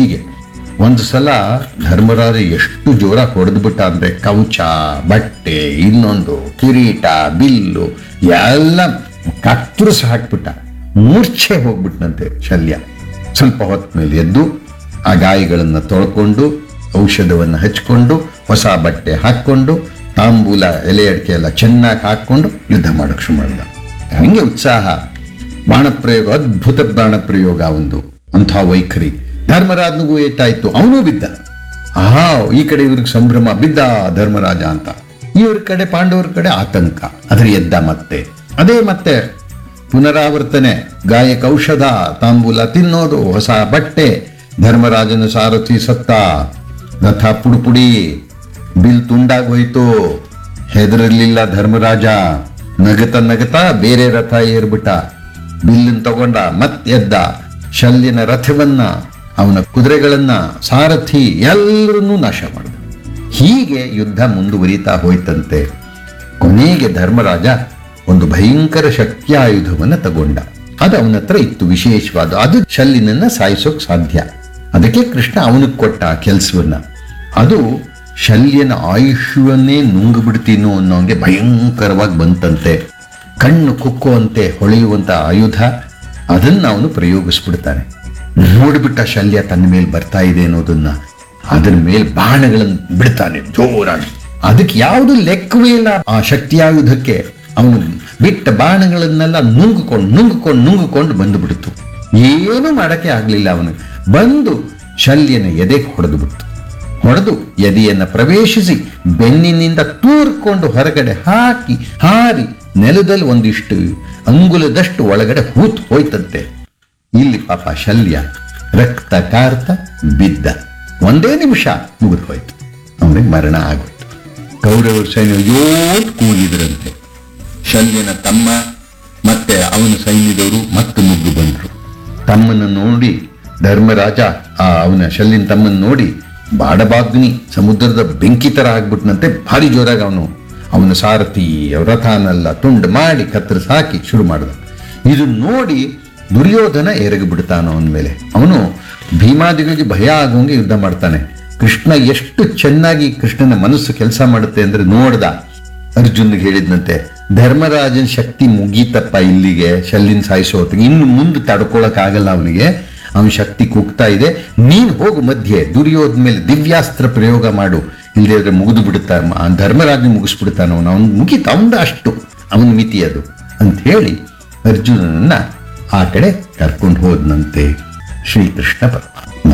ಹೀಗೆ ಒಂದು ಸಲ ಧರ್ಮರಾಜ ಎಷ್ಟು ಜೋರಾಗಿ ಹೊಡೆದ್ಬಿಟ್ಟ ಅಂದ್ರೆ ಕವಚ ಬಟ್ಟೆ ಇನ್ನೊಂದು ಕಿರೀಟ ಬಿಲ್ಲು ಎಲ್ಲ ಕತ್ತರಿಸಿ ಹಾಕ್ಬಿಟ್ಟ ಮೂರ್ಛೆ ಹೋಗ್ಬಿಟ್ನಂತೆ ಶಲ್ಯ ಸ್ವಲ್ಪ ಹೊತ್ತ ಮೇಲೆ ಎದ್ದು ಆ ಗಾಯಗಳನ್ನ ತೊಳ್ಕೊಂಡು ಔಷಧವನ್ನು ಹಚ್ಕೊಂಡು ಹೊಸ ಬಟ್ಟೆ ಹಾಕ್ಕೊಂಡು ತಾಂಬೂಲ ಎಲೆ ಅಡಿಕೆ ಎಲ್ಲ ಚೆನ್ನಾಗಿ ಹಾಕ್ಕೊಂಡು ಯುದ್ಧ ಮಾಡಕ್ಕೆ ಶುರು ಮಾಡಿದ ಹಂಗೆ ಉತ್ಸಾಹ ಬಾಣಪ್ರಯೋಗ ಅದ್ಭುತ ಬಾಣಪ್ರಯೋಗ ಒಂದು ಅಂಥ ವೈಖರಿ ಧರ್ಮರಾಜನಿಗೂ ಏಟಾಯ್ತು ಅವನು ಬಿದ್ದ ಆಹಾ ಈ ಕಡೆ ಇವ್ರಿಗೆ ಸಂಭ್ರಮ ಬಿದ್ದ ಧರ್ಮರಾಜ ಅಂತ ಇವ್ರ ಕಡೆ ಪಾಂಡವರ ಕಡೆ ಆತಂಕ ಅದ್ರ ಎದ್ದ ಮತ್ತೆ ಅದೇ ಮತ್ತೆ ಪುನರಾವರ್ತನೆ ಗಾಯಕ ಔಷಧ ತಾಂಬೂಲ ತಿನ್ನೋದು ಹೊಸ ಬಟ್ಟೆ ಧರ್ಮರಾಜನ ಸಾರಥಿ ಸತ್ತ ರಥ ಪುಡುಪುಡಿ ಬಿಲ್ ತುಂಡಾಗೋಯ್ತು ಹೆದರಲಿಲ್ಲ ಧರ್ಮರಾಜ ನಗತ ನಗತ ಬೇರೆ ರಥ ಏರ್ಬಿಟ್ಟ ಬಿಲ್ಲನ್ ತಗೊಂಡ ಮತ್ ಎದ್ದ ಶಲ್ಯನ ರಥವನ್ನ ಅವನ ಕುದುರೆಗಳನ್ನ ಸಾರಥಿ ಎಲ್ಲರನ್ನೂ ನಾಶ ಮಾಡಿದ ಹೀಗೆ ಯುದ್ಧ ಮುಂದುವರಿತಾ ಹೋಯ್ತಂತೆ ಕೊನೆಗೆ ಧರ್ಮರಾಜ ಒಂದು ಭಯಂಕರ ಶಕ್ತಿಯಾಯುಧವನ್ನ ತಗೊಂಡ ಅದು ಅವನ ಹತ್ರ ಇತ್ತು ವಿಶೇಷವಾದ ಅದು ಶಲ್ಲಿನನ್ನ ಸಾಯಿಸೋಕ್ ಸಾಧ್ಯ ಅದಕ್ಕೆ ಕೃಷ್ಣ ಅವನಿಗೆ ಕೊಟ್ಟ ಆ ಕೆಲಸವನ್ನ ಅದು ಶಲ್ಯನ ಆಯುಷ್ಯವನ್ನೇ ನುಂಗು ಬಿಡ್ತೀನೋ ಅನ್ನೋಂಗೆ ಭಯಂಕರವಾಗಿ ಬಂತಂತೆ ಕಣ್ಣು ಕುಕ್ಕುವಂತೆ ಹೊಳೆಯುವಂತ ಆಯುಧ ಅದನ್ನ ಅವನು ಪ್ರಯೋಗಿಸ್ಬಿಡ್ತಾನೆ ನೋಡ್ಬಿಟ್ಟ ಶಲ್ಯ ತನ್ನ ಮೇಲೆ ಬರ್ತಾ ಇದೆ ಅನ್ನೋದನ್ನ ಅದರ ಮೇಲೆ ಬಾಣಗಳನ್ನು ಬಿಡ್ತಾನೆ ಜೋರಾಗಿ ಅದಕ್ಕೆ ಯಾವುದು ಲೆಕ್ಕವೇ ಇಲ್ಲ ಆ ಶಕ್ತಿಯಾಯುಧಕ್ಕೆ ಅವನು ಬಿಟ್ಟ ಬಾಣಗಳನ್ನೆಲ್ಲ ನುಂಗಿಕೊಂಡು ನುಂಗಿಕೊಂಡು ನುಂಗಿಕೊಂಡು ಬಂದು ಬಿಡ್ತು ಏನೂ ಮಾಡಕ್ಕೆ ಆಗ್ಲಿಲ್ಲ ಅವನು ಬಂದು ಶಲ್ಯನ ಎದೆಗೆ ಹೊಡೆದು ಬಿಡ್ತು ಹೊಡೆದು ಎದೆಯನ್ನ ಪ್ರವೇಶಿಸಿ ಬೆನ್ನಿನಿಂದ ತೂರ್ಕೊಂಡು ಹೊರಗಡೆ ಹಾಕಿ ಹಾರಿ ನೆಲದಲ್ಲಿ ಒಂದಿಷ್ಟು ಅಂಗುಲದಷ್ಟು ಒಳಗಡೆ ಹೂತ್ ಹೋಯ್ತಂತೆ ಇಲ್ಲಿ ಪಾಪ ಶಲ್ಯ ರಕ್ತ ಕಾರ್ತ ಬಿದ್ದ ಒಂದೇ ನಿಮಿಷ ಮುಗಿದು ಹೋಯ್ತು ಅವನಿಗೆ ಮರಣ ಆಗೋಯ್ತು ಕೌರವ ಸೈನ್ಯ ಯೋಟ್ ಕೂಗಿದ್ರಂತೆ ಶಲ್ಯನ ತಮ್ಮ ಮತ್ತೆ ಅವನ ಸೈನ್ಯದವರು ಮತ್ತೆ ಮುಗ್ಗು ಬಂದ್ರು ತಮ್ಮನ್ನು ನೋಡಿ ಧರ್ಮರಾಜ ಆ ಅವನ ಶಲ್ಯನ ತಮ್ಮನ್ನು ನೋಡಿ ಬಾಡಬಾಗ್ನಿ ಸಮುದ್ರದ ಬೆಂಕಿ ತರ ಆಗ್ಬಿಟ್ನಂತೆ ಭಾರಿ ಜೋರಾಗಿ ಅವನು ಅವನ ಸಾರಥಿ ರಥನೆಲ್ಲ ತುಂಡು ಮಾಡಿ ಕತ್ತರಿಸಿ ಹಾಕಿ ಶುರು ಮಾಡಿದ ಇದು ನೋಡಿ ದುರ್ಯೋಧನ ಎರಗಿ ಬಿಡ್ತಾನ ಅವನ ಮೇಲೆ ಅವನು ಭೀಮಾದಿಗಳಿಗೆ ಭಯ ಆಗೋಂಗೆ ಯುದ್ಧ ಮಾಡ್ತಾನೆ ಕೃಷ್ಣ ಎಷ್ಟು ಚೆನ್ನಾಗಿ ಕೃಷ್ಣನ ಮನಸ್ಸು ಕೆಲಸ ಮಾಡುತ್ತೆ ಅಂದ್ರೆ ನೋಡ್ದ ಅರ್ಜುನ್ಗೆ ಹೇಳಿದ್ನಂತೆ ಧರ್ಮರಾಜನ ಶಕ್ತಿ ಮುಗೀತಪ್ಪ ಇಲ್ಲಿಗೆ ಶಲ್ಲಿನ ಸಾಯಿಸೋ ಹೊತ್ತಿಗೆ ಇನ್ನು ಮುಂದೆ ತಡ್ಕೊಳಕ್ ಆಗಲ್ಲ ಅವನಿಗೆ ಅವನ ಶಕ್ತಿ ಕುಗ್ತಾ ಇದೆ ನೀನ್ ಹೋಗು ಮಧ್ಯೆ ದುರ್ಯೋಧ ಮೇಲೆ ದಿವ್ಯಾಸ್ತ್ರ ಪ್ರಯೋಗ ಮಾಡು ಇಲ್ಲದೆ ಇದ್ರೆ ಮುಗಿದು ಬಿಡುತ್ತಾ ಧರ್ಮರಾಜನ ಮುಗಿಸ್ಬಿಡ್ತಾನ ಅವನು ಅವನು ಮುಗೀತ ಅವನ ಅಷ್ಟು ಅವನ ಮಿತಿ ಅದು ಅಂತ ಹೇಳಿ ಅರ್ಜುನನನ್ನ ಆ ಕಡೆ ಕರ್ಕೊಂಡು ಹೋದ್ನಂತೆ ಶ್ರೀಕೃಷ್ಣ ಪರಮಾತ್ಮ